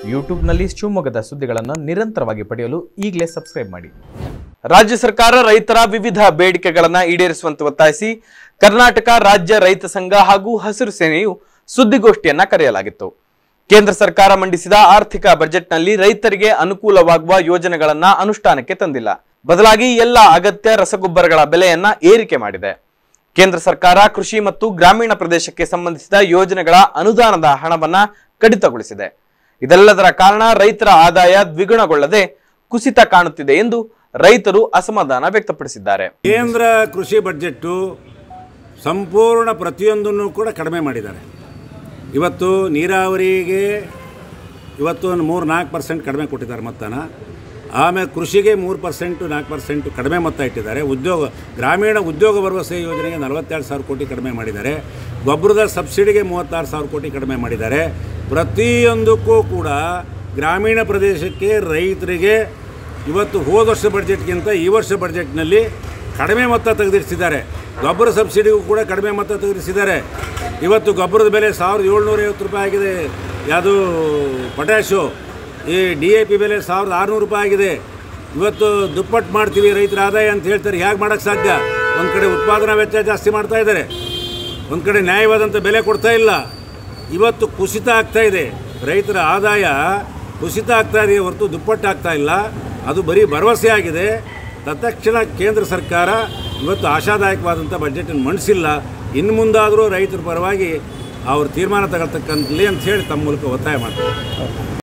ಯೂಟ್ಯೂಬ್ನಲ್ಲಿ ಶಿವಮೊಗ್ಗದ ಸುದ್ದಿಗಳನ್ನು ನಿರಂತರವಾಗಿ ಪಡೆಯಲು ಈಗಲೇ ಸಬ್ಸ್ಕ್ರೈಬ್ ಮಾಡಿ ರಾಜ್ಯ ಸರ್ಕಾರ ರೈತರ ವಿವಿಧ ಬೇಡಿಕೆಗಳನ್ನು ಈಡೇರಿಸುವಂತೆ ಒತ್ತಾಯಿಸಿ ಕರ್ನಾಟಕ ರಾಜ್ಯ ರೈತ ಸಂಘ ಹಾಗೂ ಹಸಿರು ಸೇನೆಯು ಸುದ್ದಿಗೋಷ್ಠಿಯನ್ನ ಕರೆಯಲಾಗಿತ್ತು ಕೇಂದ್ರ ಸರ್ಕಾರ ಮಂಡಿಸಿದ ಆರ್ಥಿಕ ಬಜೆಟ್ನಲ್ಲಿ ರೈತರಿಗೆ ಅನುಕೂಲವಾಗುವ ಯೋಜನೆಗಳನ್ನ ಅನುಷ್ಠಾನಕ್ಕೆ ತಂದಿಲ್ಲ ಬದಲಾಗಿ ಎಲ್ಲ ಅಗತ್ಯ ರಸಗೊಬ್ಬರಗಳ ಬೆಲೆಯನ್ನ ಏರಿಕೆ ಮಾಡಿದೆ ಕೇಂದ್ರ ಸರ್ಕಾರ ಕೃಷಿ ಮತ್ತು ಗ್ರಾಮೀಣ ಪ್ರದೇಶಕ್ಕೆ ಸಂಬಂಧಿಸಿದ ಯೋಜನೆಗಳ ಅನುದಾನದ ಹಣವನ್ನ ಕಡಿತಗೊಳಿಸಿದೆ ಇದೆಲ್ಲದರ ಕಾರಣ ರೈತರ ಆದಾಯ ದ್ವಿಗುಣಗೊಳ್ಳದೆ ಕುಸಿತ ಕಾಣುತ್ತಿದೆ ಎಂದು ರೈತರು ಅಸಮಾಧಾನ ವ್ಯಕ್ತಪಡಿಸಿದ್ದಾರೆ ಕೇಂದ್ರ ಕೃಷಿ ಬಡ್ಜೆಟ್ಟು ಸಂಪೂರ್ಣ ಪ್ರತಿಯೊಂದನ್ನು ಕೂಡ ಕಡಿಮೆ ಮಾಡಿದ್ದಾರೆ ಇವತ್ತು ನೀರಾವರಿಗೆ ಇವತ್ತು ಒಂದು ಮೂರು ನಾಲ್ಕು ಪರ್ಸೆಂಟ್ ಕಡಿಮೆ ಕೊಟ್ಟಿದ್ದಾರೆ ಮೊತ್ತನ ಆಮೇಲೆ ಕೃಷಿಗೆ ಮೂರು ಪರ್ಸೆಂಟು ನಾಲ್ಕು ಪರ್ಸೆಂಟು ಕಡಿಮೆ ಮೊತ್ತ ಇಟ್ಟಿದ್ದಾರೆ ಉದ್ಯೋಗ ಗ್ರಾಮೀಣ ಉದ್ಯೋಗ ಭರವಸೆ ಯೋಜನೆಗೆ ನಲವತ್ತೆರಡು ಸಾವಿರ ಕೋಟಿ ಕಡಿಮೆ ಮಾಡಿದ್ದಾರೆ ಗೊಬ್ಬರದ ಸಬ್ಸಿಡಿಗೆ ಮೂವತ್ತಾರು ಸಾವಿರ ಕೋಟಿ ಕಡಿಮೆ ಮಾಡಿದ್ದಾರೆ ಪ್ರತಿಯೊಂದಕ್ಕೂ ಕೂಡ ಗ್ರಾಮೀಣ ಪ್ರದೇಶಕ್ಕೆ ರೈತರಿಗೆ ಇವತ್ತು ಹೋದ ವರ್ಷ ಬಡ್ಜೆಟ್ಗಿಂತ ಈ ವರ್ಷ ಬಡ್ಜೆಟ್ನಲ್ಲಿ ಕಡಿಮೆ ಮೊತ್ತ ತೆಗೆದಿರಿಸಿದ್ದಾರೆ ಗೊಬ್ಬರ ಸಬ್ಸಿಡಿಗೂ ಕೂಡ ಕಡಿಮೆ ಮೊತ್ತ ತೆಗೆದಿರಿಸಿದ್ದಾರೆ ಇವತ್ತು ಗೊಬ್ಬರದ ಬೆಲೆ ಸಾವಿರದ ಏಳ್ನೂರ ಐವತ್ತು ರೂಪಾಯಿ ಆಗಿದೆ ಯಾವುದು ಪೊಟ್ಯಾಶು ಈ ಡಿ ಎ ಪಿ ಬೆಲೆ ಸಾವಿರದ ಆರುನೂರು ರೂಪಾಯಿ ಆಗಿದೆ ಇವತ್ತು ದುಪ್ಪಟ್ಟು ಮಾಡ್ತೀವಿ ರೈತರ ಆದಾಯ ಅಂತ ಹೇಳ್ತಾರೆ ಹೇಗೆ ಮಾಡೋಕ್ಕೆ ಸಾಧ್ಯ ಒಂದು ಕಡೆ ಉತ್ಪಾದನಾ ವೆಚ್ಚ ಜಾಸ್ತಿ ಮಾಡ್ತಾ ಇದ್ದಾರೆ ಒಂದು ಕಡೆ ನ್ಯಾಯವಾದಂಥ ಬೆಲೆ ಕೊಡ್ತಾ ಇಲ್ಲ ಇವತ್ತು ಕುಸಿತ ಆಗ್ತಾ ಇದೆ ರೈತರ ಆದಾಯ ಕುಸಿತ ಆಗ್ತಾ ಇದೆ ಹೊರತು ದುಪ್ಪಟ್ಟು ಆಗ್ತಾ ಇಲ್ಲ ಅದು ಬರೀ ಭರವಸೆ ಆಗಿದೆ ತತ್ಕ್ಷಣ ಕೇಂದ್ರ ಸರ್ಕಾರ ಇವತ್ತು ಆಶಾದಾಯಕವಾದಂಥ ಬಜೆಟನ್ನು ಮಂಡಿಸಿಲ್ಲ ಇನ್ನು ಮುಂದಾದರೂ ರೈತರ ಪರವಾಗಿ ಅವ್ರ ತೀರ್ಮಾನ ತಗೊಳ್ತಕ್ಕಂಥಲ್ಲಿ ಅಂತ ಹೇಳಿ ತಮ್ಮ ಮೂಲಕ ಒತ್ತಾಯ ಮಾಡ್ತಾರೆ